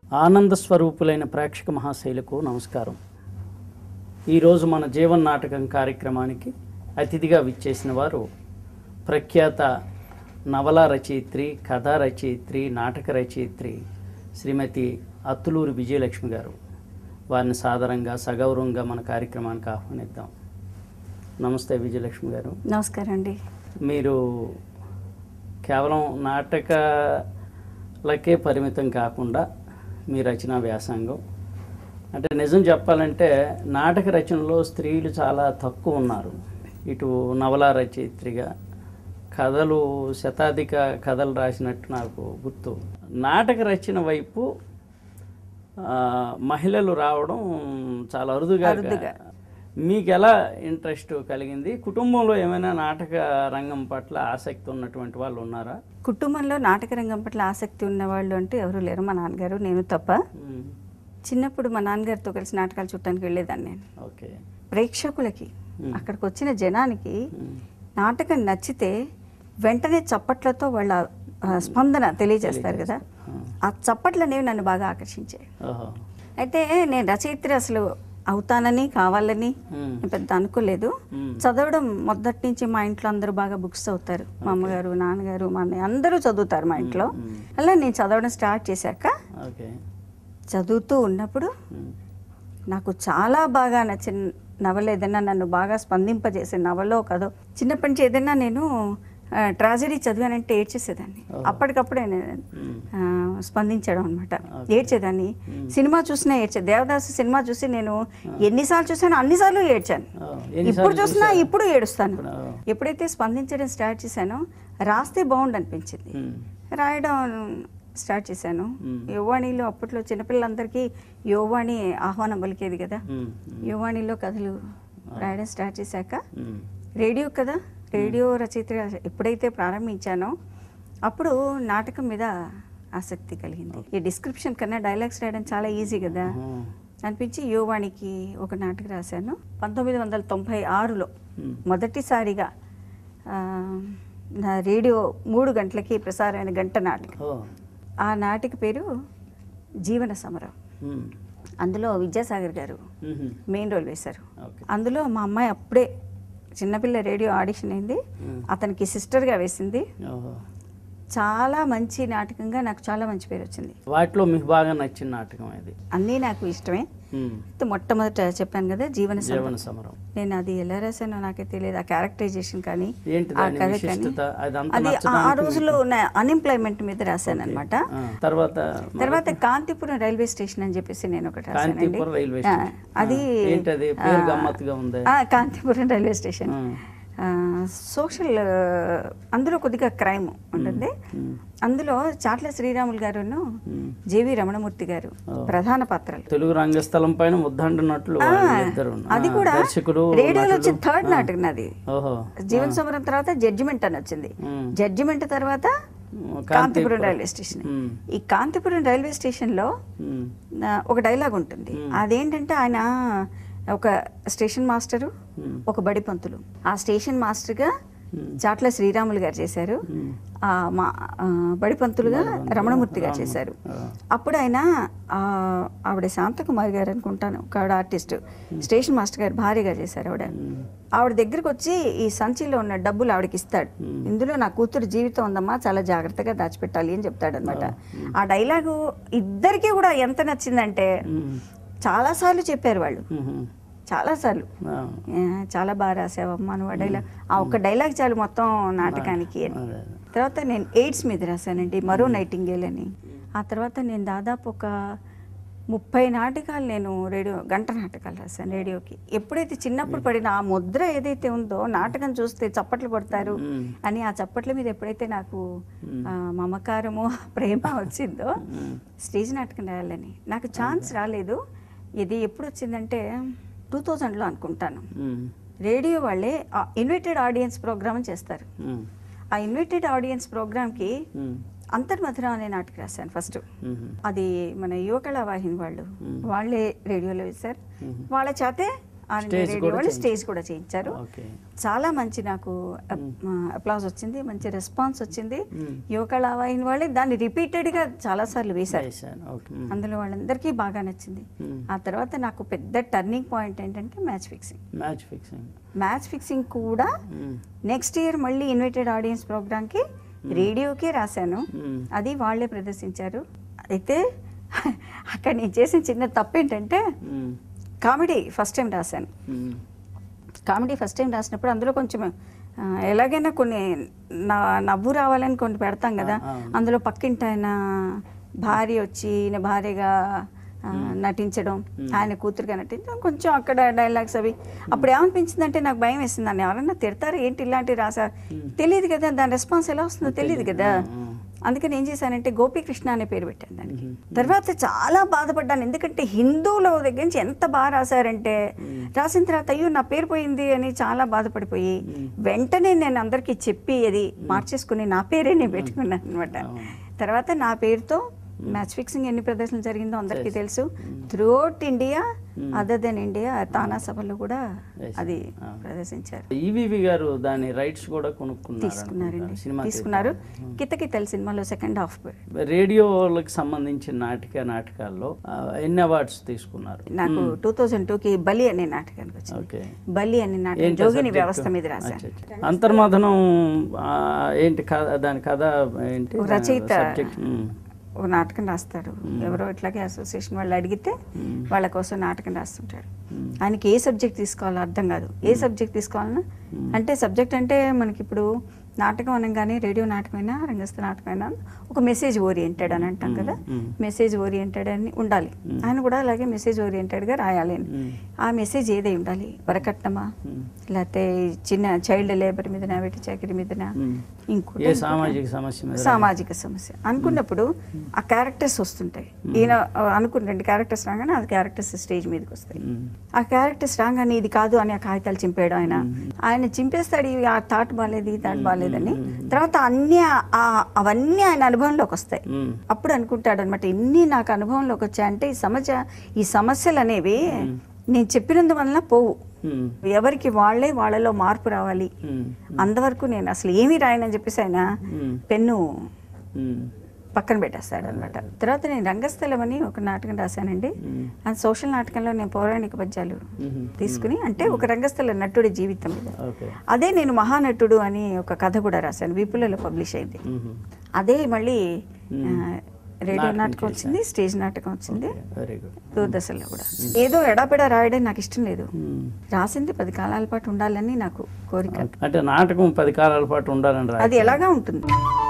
ఆనంద స్వరూపులైన ప్రేక్షక మహాశైలకు నమస్కారం ఈరోజు మన జీవన్ నాటకం కార్యక్రమానికి అతిథిగా విచ్చేసిన వారు ప్రఖ్యాత నవల రచయిత్రి కథా రచయిత్రి నాటక రచయిత్రి శ్రీమతి అత్తులూరి విజయలక్ష్మి గారు వారిని సాదరంగా సగౌరవంగా మన కార్యక్రమానికి ఆహ్వానిద్దాం నమస్తే విజయలక్ష్మి గారు నమస్కారం అండి మీరు కేవలం నాటకాలకే పరిమితం కాకుండా మీ రచన వ్యాసంగం అంటే నిజం చెప్పాలంటే నాటక రచనలో స్త్రీలు చాలా తక్కువ ఉన్నారు ఇటు నవల రచయిత్రిగా కథలు శతాధిక కథలు రాసినట్టు నాకు గుర్తు నాటక రచన వైపు ఆ, మహిళలు రావడం చాలా అరుదుగా అరుదుగా. మీకు ఎలా ఇంట్రెస్ట్ కలిగింది కుటుంబంలో ఏమైనా నాటక రంగం పట్ల ఆసక్తి ఉన్నటువంటి వాళ్ళు ఉన్నారా కుటుంబంలో నాటక రంగం పట్ల ఆసక్తి ఉన్న వాళ్ళు అంటే ఎవరు లేరు మా నాన్నగారు నేను తప్ప మ్మ్. చిన్నప్పుడు మా నాన్నగారితో కలిసి నాటకాలు చూడటానికి వెళ్ళేదాన్ని నేను ఓకే ప్రేక్షకులకి మ్మ్. అక్కడికి వచ్చిన జనానికి మ్మ్. నాటకం నచ్చితే వెంటనే చప్పట్లతో వాళ్ళ ఆ, స్పందన తెలియజేస్తారు కదా ఆ చప్పట్లు అనేవి నన్ను బాగా ఆకర్షించాయి ఓహో అయితే నేను రచయిత్రి అసలు అవుతానని కావాలని మ్మ్. నేను పెద్ద అనుకోలేదు మ్మ్. చదవడం మొదటి నుంచి మా ఇంట్లో అందరూ బాగా బుక్స్ చదువుతారు మా అమ్మగారు నాన్నగారు మా అన్నయ్య అందరూ చదువుతారు మా ఇంట్లో మ్మ్. అలా నేను చదవడం స్టార్ట్ చేశాక ఓకే చదువుతూ ఉన్నప్పుడు మ్మ్. నాకు చాలా బాగా నచ్చిన నవల ఏదైనా నన్ను బాగా స్పందింపజేసే నవలో కదో చిన్నప్పటి నుంచి ఏదైనా నేను ట్రాజడీ చదివానంటే ఏడ్చేసేదాన్ని ఓహో. అప్పటికప్పుడే నేను మ్మ్. ఆ, స్పందించడం అనమాట ఓకే. ఏడ్చేదాన్ని మ్మ్. సినిమా చూసినా ఏడ్చేది దేవదాసు సినిమా చూసి నేను ఎన్నిసార్లు చూసానో అన్నిసార్లు ఏడ్చాను ఓ, ఎన్నిసార్లు ఇప్పుడు చూసినా చూశారు? ఇప్పుడు ఏడుస్తాను ఇప్పుడు, ఓ. ఎప్పుడైతే స్పందించడం స్టార్ట్ చేశానో రాస్తే బాగుండు అనిపించింది మ్మ్. రాయడం స్టార్ట్ చేశాను మ్మ్. యువవాణిలో అప్పట్లో చిన్నపిల్లలందరికీ యువవాణి ఆహ్వానం పలికేది కదా మ్మ్. యువవాణిలో కథలు రాయడం స్టార్ట్ చేశాక మ్మ్. రేడియో కదా రేడియో రచయితగా ఎప్పుడైతే ప్రారంభించానో అప్పుడు నాటకం మీద ఆసక్తి కలిగింది ఈ డిస్క్రిప్షన్ కన్నా డైలాగ్స్ రాయడం చాలా ఈజీ కదా మ్మ్. అనిపించి యువవాణికి ఒక నాటకం రాశాను పంతొమ్మిది వందల తొంభై ఆరులో మ్మ్. మొదటిసారిగా ఆ, నా రేడియో మూడు గంటలకి ప్రసారమైన గంట నాటకం ఓ ఆ నాటిక పేరు జీవన సమరం మ్మ్. అందులో విద్యాసాగర్ గారు మ్మ్. మెయిన్ రోల్ వేశారు ఓకే అందులో మా అమ్మాయి అప్పుడే చిన్నపిల్ల రేడియో ఆడిషన్ అయింది మ్మ్. అతనికి సిస్టర్గా వేసింది ఓహో చాలా మంచి నాటకంగా నాకు చాలా మంచి పేరు వచ్చింది వాటిలో మీకు బాగా నచ్చిన నాటకం ఇది అన్నీ నాకు ఇష్టమే మ్మ్. అయితే మొట్టమొదట చెప్పాను కదా జీవన సమరం జీవన సమరం నేను అది ఎలా రాశానో నాకే తెలియదు ఆ క్యారెక్టరైజేషన్ కానీ ఏంటి ఆ దాని కథ కానీ విశిష్టత అదంతా అది ఆ- ఆ నచ్చడానికి రోజుల్లో ఉన్న అన్ఎంప్లాయ్మెంట్ మీద రాశాను అనమాట ఆ, తర్వాత తర్వాత కాంతిపురం రైల్వే స్టేషన్ అని చెప్పేసి నేను ఒకటి రాశానండి కాంతిపురం రైల్వే ఆ, స్టేషన్ అది ఆ, ఏంటది పేరు ఆ, గమ్మత్తుగా ఉంది ఆ, కాంతిపురం రైల్వే స్టేషన్ ఆ. సోషల్ అందులో కొద్దిగా క్రైమ్ ఉంటుంది మ్మ్. అందులో చాట్ల శ్రీరాములు గారును మ్మ్. జేవి రమణమూర్తి గారు ప్రధాన పాత్రలు తెలుగు రంగస్థలం పైన ముద్దంటున్నట్లు ఆ, ఇద్దరు అది కూడా దర్శకుడు రేడియోలో నటుడు. వచ్చిన థర్డ్ నాటకం నాది ఓహో జీవన సమరం తర్వాత జడ్జిమెంట్ అని వచ్చింది మ్మ్. జడ్జిమెంట్ తర్వాత కాంతిపురం. కాంతిపురం రైల్వే స్టేషన్ మ్మ్. ఈ కాంతిపురం రైల్వే స్టేషన్లో మ్మ్. ఆ, ఒక డైలాగ్ ఉంటుంది అదేంటంటే ఆయన ఒక స్టేషన్ మాస్టరు మ్మ్. ఒక బడి పంతులు ఆ స్టేషన్ మాస్టర్గా మ్మ్. చాట్ల శ్రీరాములు గారు చేశారు మ్మ్. ఆ, మా ఆ, బడి పంతులుగా రమణమూర్తి గారు చేశారు ఆ. అప్పుడు ఆయన ఆ, ఆవిడ శాంతకుమారి గారు అనుకుంటాను ఒక ఆవిడ ఆర్టిస్ట్ స్టేషన్ మాస్టర్ గారు భార్యగా చేశారు ఆవిడ మ్మ్. ఆవిడ దగ్గరికి వచ్చి ఈ సంచిలో ఉన్న డబ్బులు ఆవిడకి ఇస్తాడు ఇందులో నా కూతురు జీవితం ఉందమ్మా చాలా జాగ్రత్తగా దాచిపెట్టాలి అని చెప్తాడు అనమాట ఆ డైలాగు ఇద్దరికీ కూడా ఎంత నచ్చిందంటే మ్మ్. చాలాసార్లు చెప్పారు వాళ్ళు మ్మ్. చాలాసార్లు ఆ. ఆ, చాలా బాగా రాసావమ్మా నువ్వు ఆ డైలాగ్ ఆ ఒక్క డైలాగ్ చాలు మొత్తం నాటకానికి అని అదే. తర్వాత నేను ఎయిడ్స్ మీద రాశానండి మరో నైటింగేల్ అని ఆ తర్వాత నేను దాదాపు ఒక ముప్పై నాటకాలు నేను రేడియో గంట నాటకాలు రాశాను రేడియోకి ఎప్పుడైతే చిన్నప్పుడు పడిన ఆ ముద్ర ఏదైతే ఉందో నాటకం చూస్తే చప్పట్లు కొడతారు మ్మ్. అని ఆ చప్పట్ల మీద ఎప్పుడైతే నాకు ఆ, మమకారము ప్రేమ వచ్చిందో మ్మ్. స్టేజ్ నాటకం రాయాలని నాకు ఛాన్స్ రాలేదు ఇది ఎప్పుడు వచ్చిందంటే టూ థౌజండ్లో అనుకుంటాను మ్మ్. రేడియో వాళ్ళే ఇన్వైటెడ్ ఆడియన్స్ ప్రోగ్రామ్ అని చేస్తారు మ్మ్. ఆ ఇన్వైటెడ్ ఆడియన్స్ ప్రోగ్రామ్కి మ్మ్. అంతర్మధురం అనే నాటకం రాశాను ఫస్ట్ మ్మ్. అది మన యువకళా వాహిని వాళ్ళు వాళ్ళే రేడియోలో వేశారు మ్మ్. వాళ్ళ చేతే ఆల్ ఇండియా Stage రేడియో కూడా వాళ్ళు చేయించారు. స్టేజ్ కూడా చేయించారు ఓకే చాలా మంచి నాకు అప్లాజ్ వచ్చింది మంచి రెస్పాన్స్ వచ్చింది మ్మ్. యువకళ అయిన వాళ్ళే దాన్ని రిపీటెడ్గా చాలాసార్లు వేశారు వేశాను ఓకే మ్మ్. అందులో వాళ్ళందరికీ బాగా నచ్చింది మ్మ్. ఆ తర్వాత నాకు పెద్ద టర్నింగ్ పాయింట్ ఏంటంటే match fixing match fixing match fixing కూడా మ్మ్. నెక్స్ట్ ఇయర్ మళ్ళీ ఇన్వైటెడ్ ఆడియన్స్ ప్రోగ్రామ్కి రేడియోకే రాశాను మ్మ్. అది వాళ్ళే ప్రదర్శించారు అయితే అక్కడ నేను చేసిన చిన్న తప్పు ఏంటంటే మ్మ్. కామెడీ ఫస్ట్ టైం రాశాను మ్మ్. కామెడీ ఫస్ట్ టైం రాసినప్పుడు అందులో కొంచెం ఆ, ఎలాగైనా కొన్ని నా నవ్వు రావాలని కొన్ని పెడతాం కదా ఆ, అవును. అందులో పక్కింటి ఆయన భార్య వచ్చి ఈయన భార్యగా ఆ, నటించడం ఆయన కూతురుగా నటించడం కొంచెం అక్కడ డైలాగ్స్ అవి అప్పుడు ఏమనిపించిందంటే నాకు భయం వేసింది నన్ను ఎవరన్నా తిడతారు ఏంటి ఇలాంటివి రాసా తెలియదు కదా దాని రెస్పాన్స్ ఎలా వస్తుందో తెలియదు కదా ఆ, అందుకని ఏం చేశానంటే గోపీకృష్ణ అనే పేరు పెట్టాను దానికి తర్వాత చాలా బాధపడ్డాను ఎందుకంటే హిందువుల దగ్గర నుంచి ఎంత బాగా రాశారంటే రాసిన తర్వాత అయ్యో నా పేరు పోయింది అని చాలా బాధపడిపోయి వెంటనే నేను అందరికీ చెప్పి అది మార్చేసుకుని నా పేరే నేను పెట్టుకున్నాను అనమాట అవును. తర్వాత నా పేరుతో మ్యాచ్ ఫిక్సింగ్ ఎన్ని ప్రదర్శనలు జరిగిందో అందరికీ తెలుసు throughout India other than India TANA సభలో కూడా Yes. అది Ah. ప్రదర్శించారు ఈవీవి గారు దాని రైట్స్ కూడా కొనుక్కున్నారు తీసుకున్నారండి అనుకుంటా. సినిమా తీసుకున్నారు కితకితల సినిమాలో సెకండ్ హాఫ్ రేడియోలకు సంబంధించిన నాటిక నాటకాల్లో ఆ, ఎన్ని అవార్డ్స్ తీసుకున్నారు నాకు టూ థౌజండ్ టూకి బలి అనే నాటకానికి వచ్చింది ఓకే బలి అనే నాటకం ఏంటి జోగిని subject? వ్యవస్థ మీద రాశాను అచ్చా, అచ్చా. అంతర్మథనం ఆ, ఏంటి కథ దాని కథ ఏంటి ఒక రచయిత సబ్జెక్ట్ ఒక నాటకం రాస్తాడు ఎవరో ఇట్లాగే అసోసియేషన్ వాళ్ళు అడిగితే వాళ్ళ కోసం నాటకం రాస్తుంటాడు ఆయనకి ఏ సబ్జెక్ట్ తీసుకోవాలో అర్థం కాదు ఏ సబ్జెక్ట్ తీసుకోవాలన్నా అంటే సబ్జెక్ట్ అంటే మనకి ఇప్పుడు నాటకం అనగానే రేడియో నాటకమైనా రంగస్థ నాటకమైనా ఒక మెసేజ్ ఓరియంటెడ్ అని అంటాం కదా మెసేజ్ ఓరియంటెడ్ అని ఉండాలి ఆయన కూడా అలాగే మెసేజ్ ఓరియంటెడ్గా రాయాలి అని. ఆ మెసేజ్ ఏదై ఉండాలి వరకట్నమా లేకపోతే చిన్న చైల్డ్ లేబర్ మీదనా వెట్టి చాకరీ మీదనా ఇంకోటి ఏ సామాజిక సమస్య మీద సామాజిక సమస్య అనుకున్నప్పుడు ఆ క్యారెక్టర్స్ వస్తుంటాయి ఈయన ఆ, అనుకున్న రెండు క్యారెక్టర్స్ రాగానే ఆ క్యారెక్టర్స్ స్టేజ్ మీదకి వస్తాయి మ్మ్. ఆ క్యారెక్టర్స్ రాగానే ఇది కాదు అని ఆ కాగితాలు చింపేయడం ఆయన ఆయన చింపేస్తాడు ఇవి ఆ థాట్ బాగాలేదు ఈ థాట్ బాగాలేదని తర్వాత అన్ని ఆ- ఆ- అవన్నీ ఆయన అనుభవంలోకి వస్తాయి మ్మ్. అప్పుడు అనుకుంటాడు అనమాట ఇన్ని నాకు అనుభవంలోకి వచ్చాయంటే ఈ సమస్య ఈ సమస్యలు అనేవి నేను చెప్పినందువలన పోవు మ్మ్. ఎవరికి వాళ్ళే వాళ్ళలో మార్పు రావాలి మ్మ్. అంతవరకు నేను అసలు ఏమీ రాయనని చెప్పేసి ఆయన మ్మ్. పెన్ను మ్మ్. పక్కన పెట్టేస్తాడు అనమాట తర్వాత నేను రంగస్థలం అని ఒక నాటకం రాశానండి మ్మ్. ఆ సోషల్ నాటకంలో నేను పౌరాణిక పద్యాలు మ్మ్. తీసుకుని అంటే ఒక రంగస్థల నటుడి జీవితం మీద ఓకే అదే నేను మహానటుడు అని ఒక కథ కూడా రాశాను విపులలో పబ్లిష్ అయింది మ్మ్. అదే మళ్ళీ ఆ, రేడియో నాటకం నాటకం వచ్చింది స్టేజ్ నాటకం వచ్చింది వెరీ గుడ్ దూరదర్శన్లో కూడా ఏదో ఎడాపెడా రాయడం నాకు ఇష్టం లేదు మ్మ్. రాసింది పది కాలాల పాటు ఉండాలని నాకు కోరిక అంటే నాటకం పది కాలాల పాటు ఉండాలని అది రాయి ఎలాగా ఉంటుంది